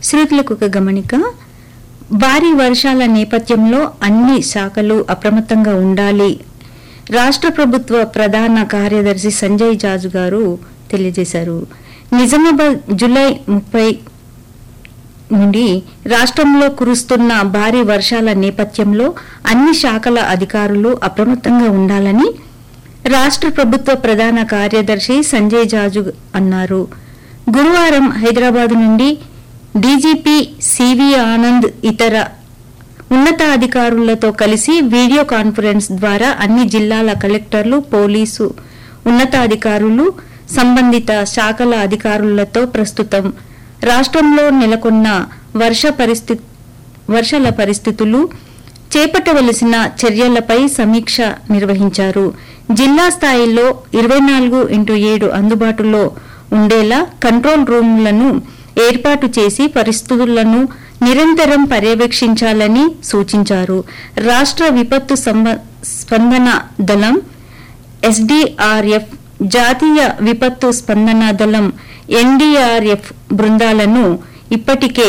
శ్రోతలకు ఒక గమనిక భారీ వర్షాల నేపథ్యంలో అన్ని శాఖలు అప్రమత్తంగా ఉండాలి రాష్ట్ర ప్రభుత్వ ప్రధాన కార్యదర్శి సంజయ్ జాజు గారు తెలియజేశారు నిజామాబాద్ జూలై ముప్పై నుండి రాష్ట్రంలో కురుస్తున్న భారీ వర్షాల నేపథ్యంలో అన్ని శాఖల అధికారులు అప్రమత్తంగా ఉండాలని రాష్ట్ర ప్రభుత్వ ప్రధాన కార్యదర్శి సంజయ్ జాజు అన్నారు గురువారం హైదరాబాద్ నుండి డీజీపీ సివి ఆనంద్ ఇతర ఉన్నతాధికారులతో కలిసి వీడియో కాన్ఫరెన్స్ ద్వారా అన్ని జిల్లాల కలెక్టర్లు పోలీసు ఉన్నతాధికారులు సంబంధిత శాఖల అధికారులతో ప్రస్తుతం రాష్ట్రంలో నెలకొన్న వర్ష పరిస్థితి వర్షాల పరిస్థితులు చేపట్టవలసిన చర్యలపై సమీక్ష నిర్వహించారు జిల్లా స్థాయిలో ఇరవై నాలుగు ఇంటూ ఏడు అందుబాటులో ఉండేలా కంట్రోల్ రూమ్లను ఏర్పాటు చేసి పరిస్థితులను నిరంతరం పర్యవేక్షించాలని సూచించారు రాష్ట్ర విపత్తు సంబ- స్పందన దళం ఎస్డీఆర్ఎఫ్ జాతీయ విపత్తు స్పందన దళం ఎన్డీఆర్ఎఫ్ బృందాలను ఇప్పటికే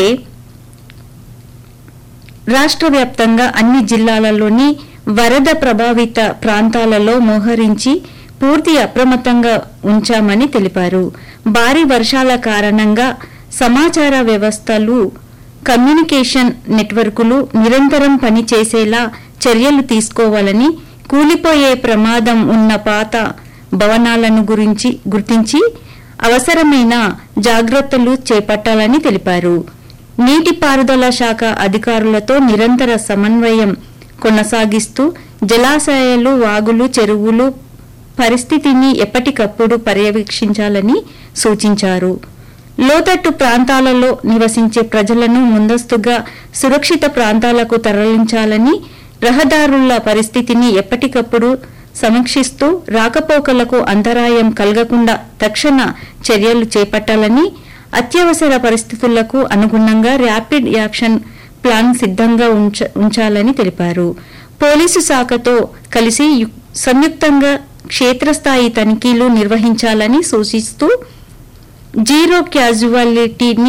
రాష్ట్ర వ్యాప్తంగా అన్ని జిల్లాలలోని వరద ప్రభావిత ప్రాంతాలలో మోహరించి పూర్తి అప్రమత్తంగా ఉంచామని తెలిపారు భారీ వర్షాల కారణంగా సమాచార వ్యవస్థలు కమ్యూనికేషన్ నెట్వర్కులు నిరంతరం పనిచేసేలా చర్యలు తీసుకోవాలని కూలిపోయే ప్రమాదం ఉన్న పాత భవనాలను గురించి గుర్తించి అవసరమైన జాగ్రత్తలు చేపట్టాలని తెలిపారు నీటిపారుదల శాఖ అధికారులతో నిరంతర సమన్వయం కొనసాగిస్తూ జలాశయాలు వాగులు చెరువులు పరిస్థితిని ఎప్పటికప్పుడు పర్యవేక్షించాలని సూచించారు లోతట్టు ప్రాంతాలలో నివసించే ప్రజలను ముందస్తుగా సురక్షిత ప్రాంతాలకు తరలించాలని రహదారుల పరిస్థితిని ఎప్పటికప్పుడు సమీక్షిస్తూ రాకపోకలకు అంతరాయం కలగకుండా తక్షణ చర్యలు చేపట్టాలని అత్యవసర పరిస్థితులకు అనుగుణంగా ర్యాపిడ్ యాక్షన్ ప్లాన్ సిద్ధంగా ఉంచ- ఉంచాలని తెలిపారు పోలీసు శాఖతో కలిసి యు- సంయుక్తంగా క్షేత్రస్థాయి తనిఖీలు నిర్వహించాలని సూచిస్తూ జీరో క్యాజువాలిటీని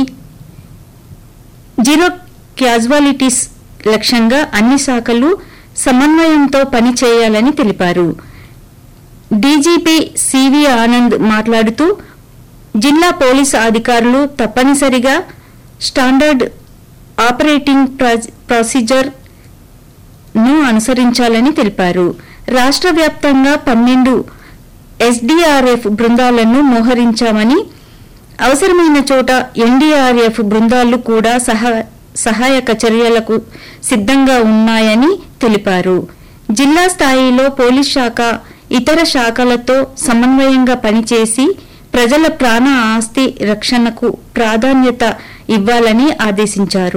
జీరో క్యాజువాలిటీస్ లక్ష్యంగా అన్ని శాఖలు సమన్వయంతో పనిచేయాలని తెలిపారు డీజీపీ సివి ఆనంద్ మాట్లాడుతూ జిల్లా పోలీసు అధికారులు తప్పనిసరిగా స్టాండర్డ్ ఆపరేటింగ్ ప్రొ- ప్రొసీజర్ ను అనుసరించాలని తెలిపారు రాష్ట్ర వ్యాప్తంగా పన్నెండు ఎస్డీఆర్ఎఫ్ బృందాలను మోహరించామని అవసరమైన చోట ఎన్డీఆర్ఎఫ్ బృందాలు కూడా సహా సహాయక చర్యలకు సిద్ధంగా ఉన్నాయని తెలిపారు జిల్లా స్థాయిలో పోలీస్ శాఖ ఇతర శాఖలతో సమన్వయంగా పనిచేసి ప్రజల ప్రాణ ఆస్తి రక్షణకు ప్రాధాన్యత ఇవ్వాలని ఆదేశించారు